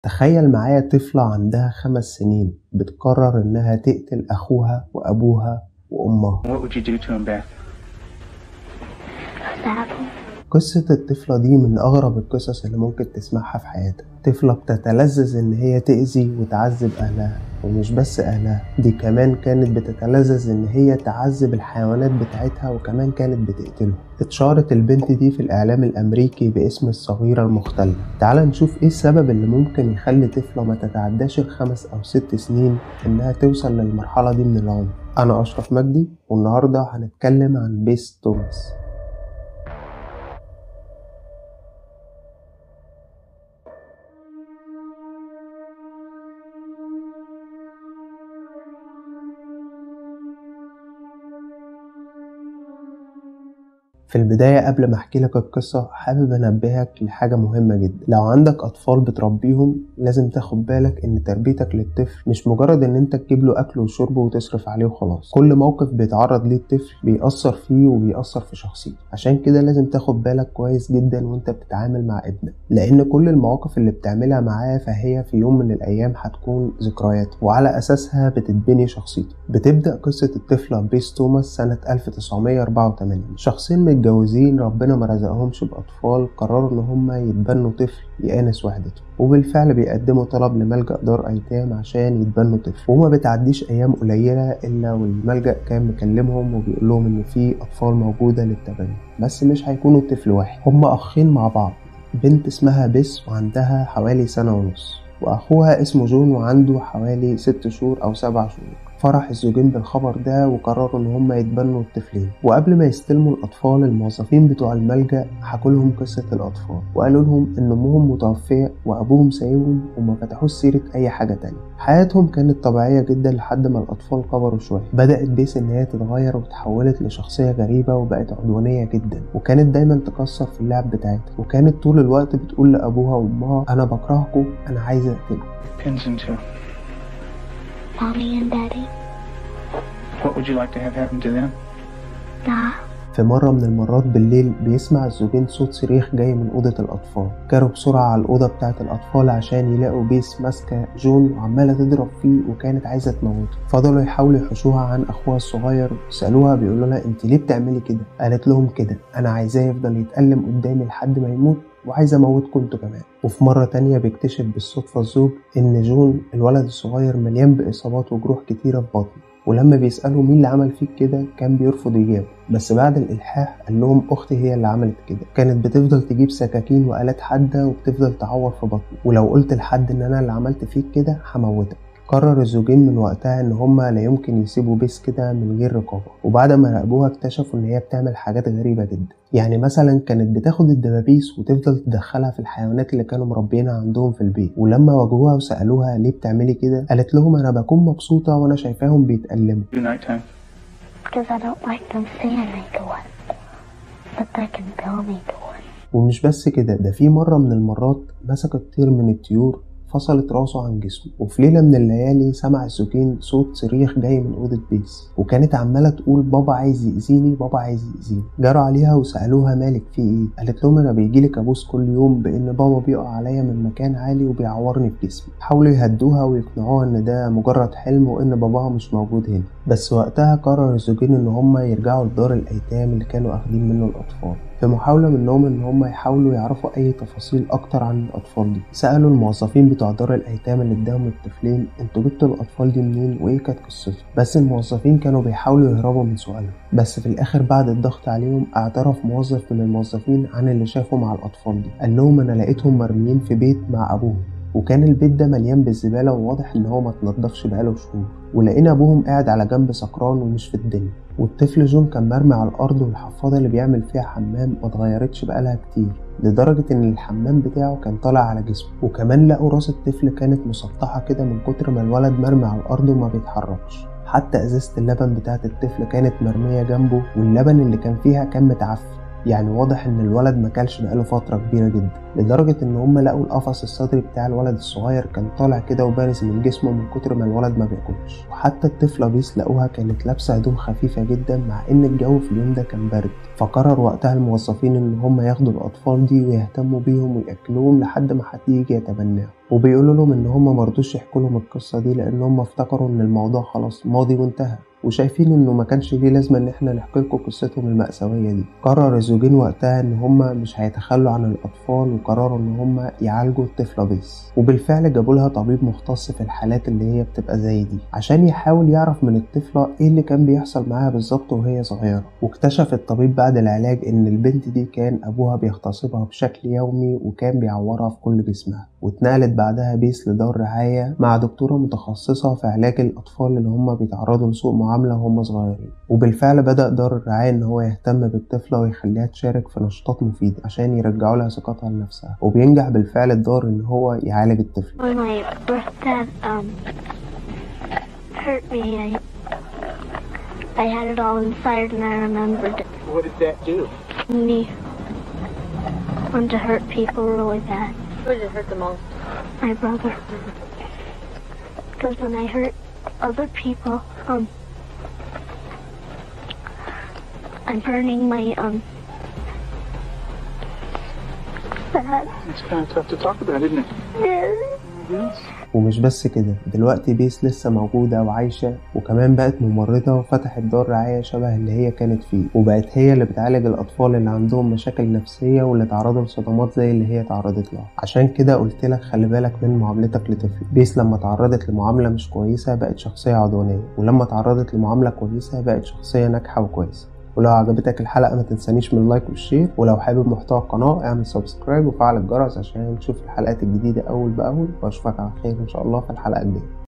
تخيل معايا طفلة عندها خمس سنين بتقرر إنها تقتل أخوها وأبوها وأمها What would you do to him, Beth? apple. قصة الطفلة دي من أغرب القصص اللي ممكن تسمعها في حياتك طفلة بتتلذذ إن هي تأذي وتعذب أهلها ومش بس أهلها دي كمان كانت بتتلذذ إن هي تعذب الحيوانات بتاعتها وكمان كانت بتقتلهم اتشهرت البنت دي في الإعلام الأمريكي باسم الصغيرة المختلة تعال نشوف إيه السبب اللي ممكن يخلي طفلة ما تتعداش الخمس أو ست سنين إنها توصل للمرحلة دي من العمر أنا أشرف مجدي والنهاردة هنتكلم عن بيس توماس في البداية قبل ما أحكي لك القصة حابب أنبهك لحاجة مهمة جدا لو عندك أطفال بتربيهم لازم تاخد بالك إن تربيتك للطفل مش مجرد إن أنت تجيب له أكل وشرب وتصرف عليه وخلاص كل موقف بيتعرض ليه الطفل بيأثر فيه وبيأثر في شخصيته عشان كده لازم تاخد بالك كويس جدا وأنت بتتعامل مع ابنك لأن كل المواقف اللي بتعملها معاه فهي في يوم من الأيام هتكون ذكريات وعلى أساسها بتتبني شخصيته بتبدأ قصة الطفلة بيس توماس سنة 1984 شخصين متجوزين ربنا ما رزقهمش بأطفال قرروا إن هما يتبنوا طفل يآنس وحدته وبالفعل بيقدموا طلب لملجأ دار أيتام عشان يتبنوا طفل وما بتعديش أيام قليلة إلا والملجأ كان مكلمهم وبيقول لهم إن في أطفال موجودة للتبني بس مش هيكونوا طفل واحد هما أخين مع بعض بنت اسمها بيس وعندها حوالي سنة ونص وأخوها اسمه جون وعنده حوالي ست شهور أو سبع شهور فرح الزوجين بالخبر ده وقرروا ان هم يتبنوا الطفلين وقبل ما يستلموا الاطفال الموظفين بتوع الملجأ حكوا لهم قصة الاطفال وقالوا لهم ان امهم متوفية وابوهم سايبهم وما فتحوش سيرة اي حاجة تانية حياتهم كانت طبيعية جدا لحد ما الاطفال كبروا شوية بدأت بيس ان هي تتغير وتحولت لشخصية غريبة وبقت عدوانية جدا وكانت دايما تكسر في اللعب بتاعتها وكانت طول الوقت بتقول لابوها وامها انا بكرهكم انا عايزة اقتلكم Pins into. Mommy and Daddy. What would you like to have happen to them? Nah. في مرة من المرات بالليل بيسمع الزوجين صوت صريخ جاي من أوضة الأطفال جروا بسرعة على الأوضة بتاعة الأطفال عشان يلاقوا بيس ماسكة جون وعمالة تضرب فيه وكانت عايزة تموته فضلوا يحاولوا يحوشوها عن أخوها الصغير سألوها بيقولوا لها أنت ليه بتعملي كده؟ قالت لهم كده أنا عايزاه يفضل يتألم قدامي لحد ما يموت وعايز اموتكم انتوا كمان وفي مرة تانية بيكتشف بالصدفة الزوج ان جون الولد الصغير مليان باصابات وجروح كتيرة في بطنه ولما بيسألوا مين اللي عمل فيك كده كان بيرفض يجاوب بس بعد الإلحاح قال لهم أختي هي اللي عملت كده كانت بتفضل تجيب سكاكين وآلات حادة وبتفضل تعور في بطني ولو قلت لحد إن أنا اللي عملت فيك كده هموتك قرر الزوجين من وقتها ان هما لا يمكن يسيبوا بيس كده من غير رقابة وبعد ما راقبوها اكتشفوا ان هي بتعمل حاجات غريبة جدا يعني مثلا كانت بتاخد الدبابيس وتفضل تدخلها في الحيوانات اللي كانوا مربينها عندهم في البيت ولما واجهوها وسألوها ليه بتعملي كده قالت لهم انا بكون مبسوطة وانا شايفاهم بيتألموا Do nighttime. Because I don't like them seeing me do it. But they can tell me do it. ومش بس كده ده في مرة من المرات مسكت طير من الطيور فصلت راسه عن جسمه وفي ليلة من الليالي سمع الزوجين صوت صريخ جاي من أوضة بيس وكانت عمالة تقول بابا عايز يأذيني بابا عايز يأذيني جروا عليها وسألوها مالك في ايه قالت لهم أنا بيجيلي كابوس كل يوم بإن بابا بيقع عليا من مكان عالي وبيعورني في جسمي حاولوا يهدوها ويقنعوها إن ده مجرد حلم وإن باباها مش موجود هنا بس وقتها قرر الزوجين إن هما يرجعوا لدار الأيتام اللي كانوا أخدين منه الأطفال في محاولة منهم إن هم يحاولوا يعرفوا أي تفاصيل أكتر عن الأطفال دي سألوا الموظفين بتوع دار الأيتام اللي اداهم الطفلين انتوا جبتوا الأطفال دي منين وإيه كانت قصتهم بس الموظفين كانوا بيحاولوا يهربوا من سؤالهم بس في الآخر بعد الضغط عليهم اعترف موظف من الموظفين عن اللي شافه مع الأطفال دي قال لهم أنا لقيتهم مرميين في بيت مع أبوهم وكان البيت ده مليان بالزبالة وواضح إن هو ما اتنضفش بقاله شهور ولقينا أبوهم قاعد على جنب سكران ومش في الدنيا والطفل جون كان مرمي على الأرض والحفاضة اللي بيعمل فيها حمام ما اتغيرتش بقالها كتير لدرجة إن الحمام بتاعه كان طالع على جسمه وكمان لقوا راس الطفل كانت مسطحة كده من كتر ما الولد مرمي على الأرض وما بيتحركش حتى ازازه اللبن بتاعه الطفل كانت مرميه جنبه واللبن اللي كان فيها كان متعفن يعني واضح ان الولد ما كلش بقاله فتره كبيره جدا لدرجه ان هم لقوا القفص الصدري بتاع الولد الصغير كان طالع كده وبارز من جسمه من كتر ما الولد ما بياكلش وحتى الطفله بيس لقوها كانت لابسه هدوم خفيفه جدا مع ان الجو في اليوم ده كان برد فقرر وقتها الموظفين ان هم ياخدوا الاطفال دي ويهتموا بيهم وياكلوهم لحد ما حد يجي يتبناهم وبيقولوا لهم ان هم مرضوش يحكوا لهم القصه دي لان هم افتكروا ان الموضوع خلاص ماضي وانتهى وشايفين انه ما كانش ليه لازمه ان احنا نحكي لكم قصتهم المأساوية دي قرر الزوجين وقتها ان هما مش هيتخلوا عن الاطفال وقرروا ان هما يعالجوا الطفله بيس وبالفعل جابوا لها طبيب مختص في الحالات اللي هي بتبقى زي دي عشان يحاول يعرف من الطفله ايه اللي كان بيحصل معاها بالظبط وهي صغيره واكتشف الطبيب بعد العلاج ان البنت دي كان ابوها بيغتصبها بشكل يومي وكان بيعورها في كل جسمها واتنقلت بعدها بيس لدار رعاية مع دكتورة متخصصة في علاج الأطفال اللي هم بيتعرضوا لسوء معاملة وهم صغيرين وبالفعل بدأ دار الرعاية إن هو يهتم بالطفلة ويخليها تشارك في نشاطات مفيدة عشان يرجعوا لها ثقتها لنفسها وبينجح بالفعل الدار إن هو يعالج الطفل When my birth dad um hurt me, I I had it all inside and I remembered it. What did that do? me wanted to hurt people really bad. Who did it hurt the most? My brother. Because when I hurt other people, um I'm hurting my um dad. It's kind of tough to talk about, isn't it? ومش بس كده دلوقتي بيس لسه موجودة وعايشة وكمان بقت ممرضة وفتحت دار رعاية شبه اللي هي كانت فيه وبقت هي اللي بتعالج الأطفال اللي عندهم مشاكل نفسية واللي تعرضوا لصدمات زي اللي هي تعرضت لها عشان كده قلت لك خلي بالك من معاملتك لطفل بيس لما تعرضت لمعاملة مش كويسة بقت شخصية عدوانية ولما تعرضت لمعاملة كويسة بقت شخصية ناجحة وكويسة ولو عجبتك الحلقة ما تنسانيش من اللايك والشير ولو حابب محتوى القناة اعمل سبسكرايب وفعل الجرس عشان تشوف الحلقات الجديدة أول بأول وأشوفك على خير إن شاء الله في الحلقة الجاية